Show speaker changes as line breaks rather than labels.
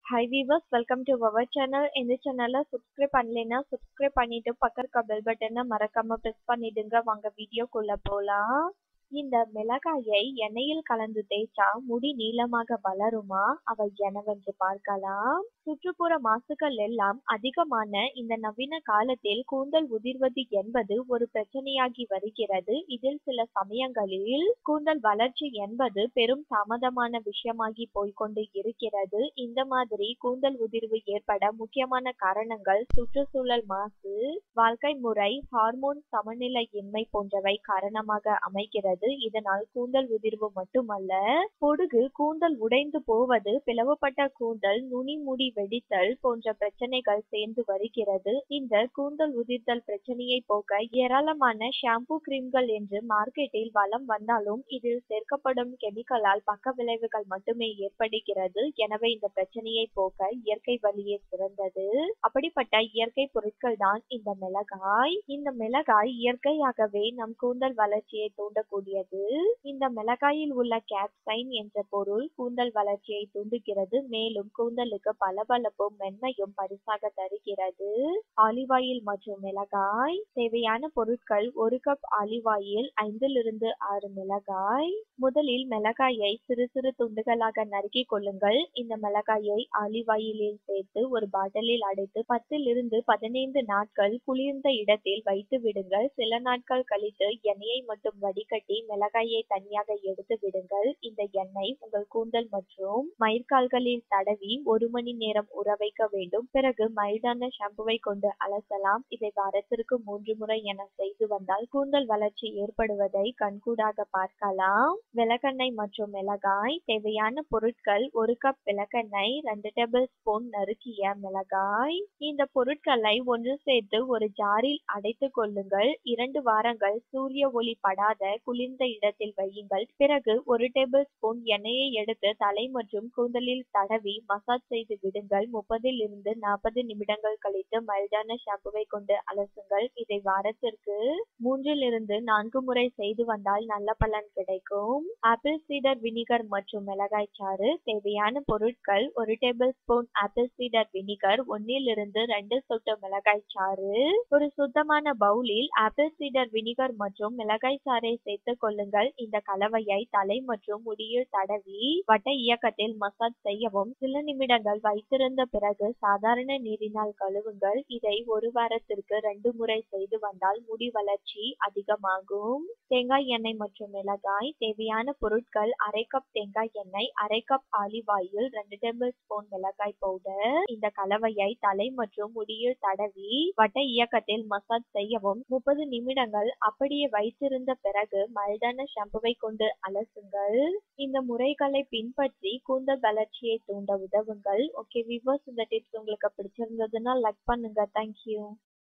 hi viewers welcome to our channel இந்த சேனலை subscribe பண்ணலைன்னா சப்ஸ்கிரைப் பண்ணிட்டு பக்கம் இருக்க பெல் பட்டனை மறக்காம ப்ரெஸ் பண்ணிடுங்க வாங்க வீடியோக்குள்ள போலாம் இந்த மிளகாயை எண்ணெயில் கலந்து தேய்ச்சா முடி நீளமாக வளருமா அவை எனவென்று பார்க்கலாம் சுற்றுப்புற மாசுக்கள் எல்லாம் அதிகமான இந்த நவீன காலத்தில் கூந்தல் உதிர்வது என்பது ஒரு பிரச்சனையாகி வருகிறது இதில் சில சமயங்களில் கூந்தல் வளர்ச்சி என்பது பெரும் தாமதமான விஷயமாகி போய்கொண்டு இருக்கிறது இந்த மாதிரி கூந்தல் உதிர்வு ஏற்பட முக்கியமான காரணங்கள் சுற்றுச்சூழல் மாசு வாழ்க்கை முறை ஹார்மோன் சமநிலையின்மை போன்றவை காரணமாக அமைகிறது இதனால் கூந்தல் உதிர்வு மட்டுமல்ல பொடுகு கூந்தல் உடைந்து போவது பிளவுபட்ட கூந்தல் நுனி முடி வெடித்தல் போன்ற பிரச்சனைகள் சேர்ந்து வருகிறது இந்த கூந்தல் உதிர்தல் பிரச்சனையை போக்க ஏராளமான ஷாம்பு கிரீம்கள் என்று மார்க்கெட்டில் வலம் வந்தாலும் இதில் சேர்க்கப்படும் கெமிக்கலால் பக்க விளைவுகள் மட்டுமே ஏற்படுகிறது எனவே இந்த பிரச்சனையை போக்க இயற்கை வழியே சிறந்தது அப்படிப்பட்ட இயற்கை பொருட்கள் தான் இந்த மிளகாய் இந்த மிளகாய் இயற்கையாகவே நம் கூந்தல் வளர்ச்சியை தூண்டக்கூடியது இந்த மிளகாயில் உள்ள கேப்சைன் என்ற பொருள் கூந்தல் வளர்ச்சியை தூண்டுகிறது மேலும் கூந்தலுக்கு பளபளப்பும் மென்மையும் பரிசாக தருகிறது ஆலிவ் ஆயில் மற்றும் மிளகாய் தேவையான பொருட்கள் ஒரு கப் ஆலிவ் ஆயில் ஐந்திலிருந்து ஆறு மிளகாய் முதலில் மிளகாயை சிறு சிறு துண்டுகளாக நறுக்கி கொள்ளுங்கள் இந்த மிளகாயை ஆலிவ் ஆயிலில் சேர்த்து ஒரு பாட்டிலில் அடைத்து பத்தில் இருந்து பதினைந்து நாட்கள் குளிர்ந்த இடத்தில் வைத்து விடுங்கள் சில நாட்கள் கழித்து எண்ணெயை மட்டும் வடிகட்டி மிளகாயை தனியாக எடுத்து விடுங்கள் இந்த எண்ணெய் உங்கள் கூந்தல் மற்றும் மயிர்கால்களில் தடவி ஒரு மணி நேரம் ஊற வைக்க வேண்டும் பிறகு மைல்டான ஷாம்புவை கொண்டு அலசலாம் இதை வாரத்திற்கு மூன்று முறை என செய்து வந்தால் கூந்தல் வளர்ச்சி ஏற்படுவதை கண்கூடாக பார்க்கலாம் விளக்கெண்ணெய் மற்றும் மிளகாய் தேவையான பொருட்கள் ஒரு கப் விளக்கெண்ணெய் ரெண்டு டேபிள் ஸ்பூன் நறுக்கிய மிளகாய் இந்த பொருட்களை ஒன்று சேர்த்து ஒரு ஜாரில் அடைத்து கொள்ளுங்கள் இரண்டு வாரங்கள் சூரிய ஒளி படாத குளிர்ந்த இடத்தில் வையுங்கள் பிறகு ஒரு டேபிள் ஸ்பூன் எண்ணெயை எடுத்து தலை மற்றும் கூந்தலில் தடவி மசாஜ் செய்து விடுங்கள் முப்பதில் இருந்து நாற்பது நிமிடங்கள் கழித்து மைல்டான ஷாம்புவை கொண்டு அலசுங்கள் இதை வாரத்திற்கு மூன்றில் இருந்து நான்கு முறை செய்து வந்தால் நல்ல பலன் கிடைக்கும் ஆப்பிள் சீடர் வினிகர் மற்றும் மிளகாய் சாறு தேவையான பொருட்கள் ஒரு tablespoon apple cider vinegar ஒன்னில் இருந்து ரெண்டு சொட்டு மிளகாய் சாறு ஒரு சுத்தமான பவுலில் ஆப்பிள் சீடர் வினிகர் மற்றும் மிளகாய் சாறை சேர்த்துக் கொள்ளுங்கள் இந்த கலவையை தலை மற்றும் முடியில் தடவி வட்ட இயக்கத்தில் மசாஜ் செய்யவும் சில நிமிடங்கள் வைத்திருந்த பிறகு சாதாரண நீரினால் கழுவுங்கள் இதை ஒரு வாரத்திற்கு ரெண்டு முறை செய்து வந்தால் முடி வளர்ச்சி அதிகமாகும் தேங்காய் எண்ணெய் மற்றும் மிளகாய் தேவையான பொருட்கள் அரை கப் தேங்காய் எண்ணெய் அரை கப் ஆலிவ் ஆயில் ரெண்டு டேபிள் ஸ்பூன் மிளகாய் பவுடர் இந்த கலவையை தலை மற்றும் முடியில் தடவி வட்ட இயக்கத்தில் மசாஜ் செய்யவும் முப்பது நிமிடங்கள் அப்படியே வைத்திருந்த பிறகு மைல்டான ஷாம்புவை கொண்டு அலசுங்கள் இந்த முறைகளை பின்பற்றி கூந்தல் வளர்ச்சியை தூண்ட உதவுங்கள் ஓகே விவர்ஸ் இந்த டிப்ஸ் உங்களுக்கு பிடிச்சிருந்ததுன்னா லைக் பண்ணுங்க தேங்க்யூ